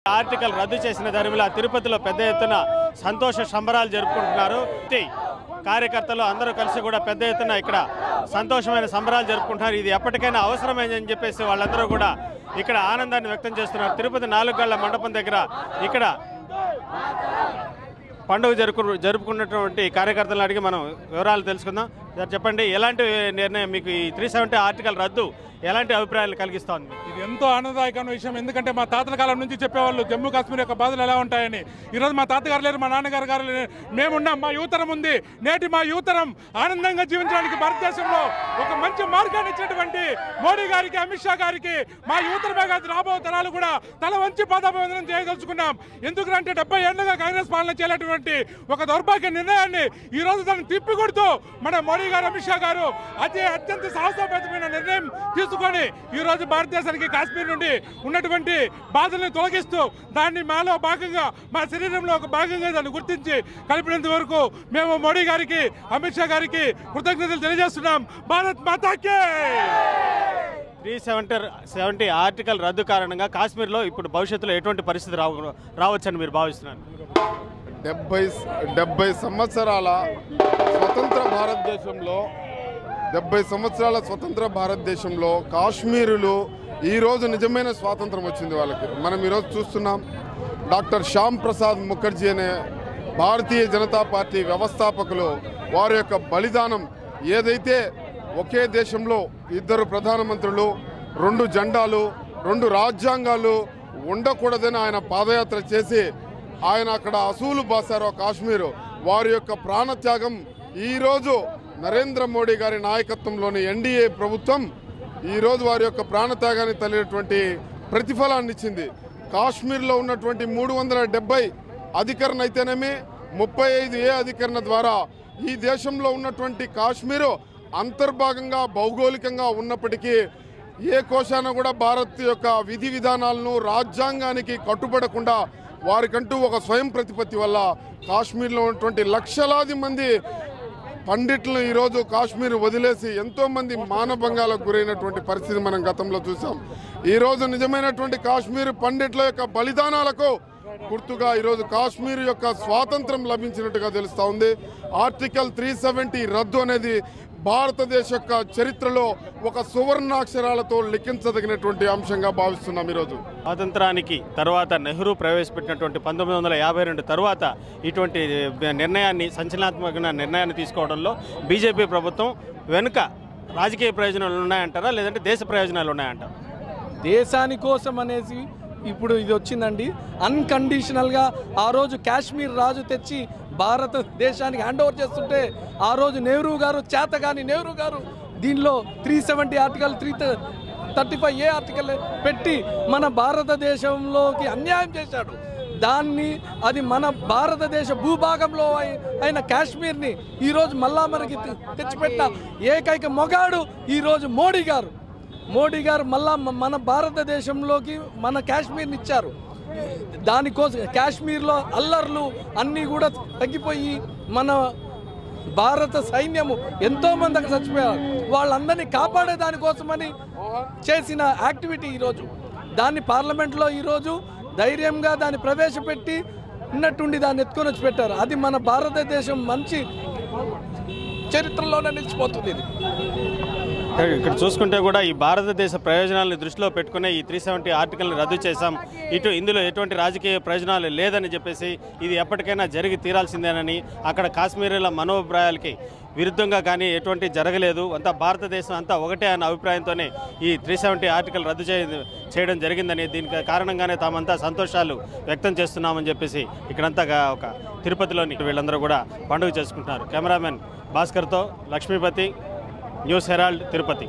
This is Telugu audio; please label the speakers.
Speaker 1: ఆర్టికల్ రద్దు చేసిన దరిమిలా తిరుపతిలో పెద్ద ఎత్తున సంతోష సంబరాలు జరుపుకుంటున్నారు టి కార్యకర్తలు అందరూ కలిసి కూడా పెద్ద ఎత్తున ఇక్కడ సంతోషమైన సంబరాలు జరుపుకుంటున్నారు ఇది ఎప్పటికైనా అవసరమైందని చెప్పేసి వాళ్ళందరూ కూడా ఇక్కడ ఆనందాన్ని వ్యక్తం చేస్తున్నారు తిరుపతి నాలుగు గళ్ళ మండపం దగ్గర ఇక్కడ పండుగ జరుపు జరుపుకున్నటువంటి కార్యకర్తలను అడిగి మనం వివరాలు తెలుసుకుందాం సార్ చెప్పండి ఎలాంటి నిర్ణయం మీకు ఈ త్రీ సెవెంటీ ఆర్టికల్ రద్దు ఎలాంటి అభిప్రాయాలు కలిగిస్తోంది మీకు?
Speaker 2: ఇది ఎంతో ఆనందదాయకమైన విషయం ఎందుకంటే మా తాతల కాలం నుంచి చెప్పేవాళ్ళు జమ్మూ కాశ్మీర్ యొక్క బాధలు ఎలా ఉంటాయని ఈరోజు మా తాతగారు లేరు మా నాన్నగారు గారు లేరు మేమున్నాం మా యువతరం ఉంది నేటి మా యువతరం ఆనందంగా జీవించడానికి భారతదేశంలో ఒక మంచి మార్గాన్ని ఇచ్చినటువంటి మోడీ గారికి అమిత్ షా గారికి మా యువతరమే కాదు రాబో తరాలు కూడా తల వంచి పాదాభివందనం చేయదలుచుకున్నాం ఎందుకంటే డెబ్బై ఏళ్ళుగా కాంగ్రెస్ పాలన చేయలేటువంటి ఒక దౌర్భాగ్య నిర్ణయాన్ని ఈ రోజు దాన్ని తిప్పికొడుతూ మన మోడీ గారు అమిత్ షా గారు అతి అత్యంత సాహసోపేతమైన నిర్ణయం తీసుకొని ఈ రోజు భారతదేశానికి కాశ్మీర్ నుండి ఉన్నటువంటి బాధల్ని తొలగిస్తూ దాన్ని మాలో భాగంగా మా శరీరంలో ఒక భాగంగా దాన్ని గుర్తించి కలిపినంత వరకు మేము మోడీ గారికి అమిత్ షా గారికి కృతజ్ఞతలు తెలియజేస్తున్నాం భారత్ మాతాకే
Speaker 1: త్రీ సెవెంటీ సెవెంటీ ఆర్టికల్ రద్దు కారణంగా కాశ్మీర్లో ఇప్పుడు భవిష్యత్తులో ఎటువంటి పరిస్థితి రావ రావచ్చని మీరు భావిస్తున్నారు
Speaker 3: డెబ్బై డెబ్బై సంవత్సరాల స్వతంత్ర భారతదేశంలో డెబ్బై సంవత్సరాల స్వతంత్ర భారతదేశంలో కాశ్మీరులు ఈరోజు నిజమైన స్వాతంత్రం వచ్చింది వాళ్ళకి మనం ఈరోజు చూస్తున్నాం డాక్టర్ శ్యామ్ ప్రసాద్ ముఖర్జీ అనే భారతీయ జనతా పార్టీ వ్యవస్థాపకులు వారి యొక్క బలిదానం ఏదైతే ఒకే దేశంలో ఇద్దరు ప్రధానమంత్రులు రెండు జెండాలు రెండు రాజ్యాంగాలు ఉండకూడదని ఆయన పాదయాత్ర చేసి ఆయన అక్కడ అసూలు బాసారో కాశ్మీరు వారి యొక్క ప్రాణత్యాగం ఈరోజు నరేంద్ర మోడీ గారి నాయకత్వంలోని ఎన్డీఏ ప్రభుత్వం ఈరోజు వారి యొక్క ప్రాణత్యాగాన్ని తల్లినటువంటి ప్రతిఫలాన్ని ఇచ్చింది కాశ్మీర్లో ఉన్నటువంటి మూడు వందల డెబ్బై అధికరణ అయితేనేమి ముప్పై ఐదు ఏ అధికరణ ద్వారా ఈ దేశంలో ఉన్నటువంటి కాశ్మీరు అంతర్భాగంగా భౌగోళికంగా ఉన్నప్పటికీ ఏ కోశాన కూడా భారత్ యొక్క విధి విధానాలను రాజ్యాంగానికి కట్టుబడకుండా వారికంటూ ఒక స్వయం ప్రతిపత్తి వల్ల కాశ్మీర్లో ఉన్నటువంటి లక్షలాది మంది పండిట్లను ఈరోజు కాశ్మీర్ వదిలేసి ఎంతో మంది మానభంగాలకు గురైనటువంటి పరిస్థితి మనం గతంలో చూసాం ఈరోజు నిజమైనటువంటి కాశ్మీర్ పండిట్ల యొక్క బలిదానాలకు గుర్తుగా ఈరోజు కాశ్మీర్ యొక్క స్వాతంత్రం లభించినట్టుగా తెలుస్తా ఉంది ఆర్టికల్ త్రీ సెవెంటీ రద్దు అనేది భారతదేశ యొక్క చరిత్రలో ఒక సువర్ణాక్షరాలతో లిఖించదగినటువంటి అంశంగా భావిస్తున్నాం ఈరోజు
Speaker 1: స్వాతంత్రానికి తర్వాత నెహ్రూ ప్రవేశపెట్టినటువంటి పంతొమ్మిది వందల యాభై రెండు తర్వాత ఇటువంటి నిర్ణయాన్ని సంచలనాత్మకమైన నిర్ణయాన్ని తీసుకోవడంలో బీజేపీ ప్రభుత్వం వెనుక రాజకీయ ప్రయోజనాలు ఉన్నాయంటారా లేదంటే దేశ ప్రయోజనాలు ఉన్నాయంటారా
Speaker 4: దేశాని కోసం అనేసి ఇప్పుడు ఇది వచ్చిందండి అన్కండిషనల్గా ఆ రోజు కాశ్మీర్ రాజు తెచ్చి భారతదేశానికి హ్యాండ్ ఓవర్ చేస్తుంటే ఆ రోజు నెహ్రూ గారు చేతగాని నెహ్రూ గారు దీనిలో three seventy article three thirty five A article పెట్టి మన భారతదేశంలోకి అన్యాయం చేశాడు దాన్ని అది మన భారతదేశ భూభాగంలో అయి- అయిన కాశ్మీర్ని ఈరోజు మళ్ళా మనకి తె- తెచ్చిపెట్టిన ఏకైక మొగాడు ఈరోజు మోడీ గారు మోడీ గారు మళ్ళా మ- మన భారతదేశంలోకి మన కాశ్మీర్ని ఇచ్చారు దానికోసం కాశ్మీర్లో అల్లర్లు అన్నీ కూడా తగ్గిపోయి మన భారత సైన్యము ఎంతో మంది అక్కడ చచ్చిపోయారు వాళ్ళందరినీ కాపాడే దానికోసమని చేసిన యాక్టివిటీ ఈరోజు దాన్ని పార్లమెంట్లో ఈరోజు ధైర్యంగా దాన్ని ప్రవేశపెట్టి ఉన్నట్టుండి దాన్ని ఎత్తుకొని వచ్చి పెట్టారు అది మన భారతదేశం మంచి చరిత్రలోనే నిలిచిపోతుంది ఇది
Speaker 1: ఇక్కడ చూసుకుంటే కూడా ఈ భారతదేశ ప్రయోజనాలను దృష్టిలో పెట్టుకునే ఈ త్రీ సెవెంటీ ఆర్టికల్ని రద్దు చేశాం ఇటు ఇందులో ఎటువంటి రాజకీయ ప్రయోజనాలు లేదని చెప్పేసి ఇది ఎప్పటికైనా జరిగి తీరాల్సిందేనని అక్కడ కాశ్మీరీల మనోభిప్రాయాలకి విరుద్ధంగా కానీ ఎటువంటి జరగలేదు అంతా భారతదేశం అంతా ఒకటే అన్న అభిప్రాయంతోనే ఈ త్రీ సెవెంటీ ఆర్టికల్ రద్దు చే చేయడం జరిగిందని దీనికి కారణంగానే తామంతా సంతోషాలు వ్యక్తం చేస్తున్నామని చెప్పేసి ఇక్కడంతా గా- ఒక తిరుపతిలోని వీళ్ళందరూ కూడా పండుగ చేసుకుంటున్నారు కెమెరామెన్ భాస్కర్తో లక్ష్మీపతి న్యూస్ హెరాల్డ్ తిరుపతి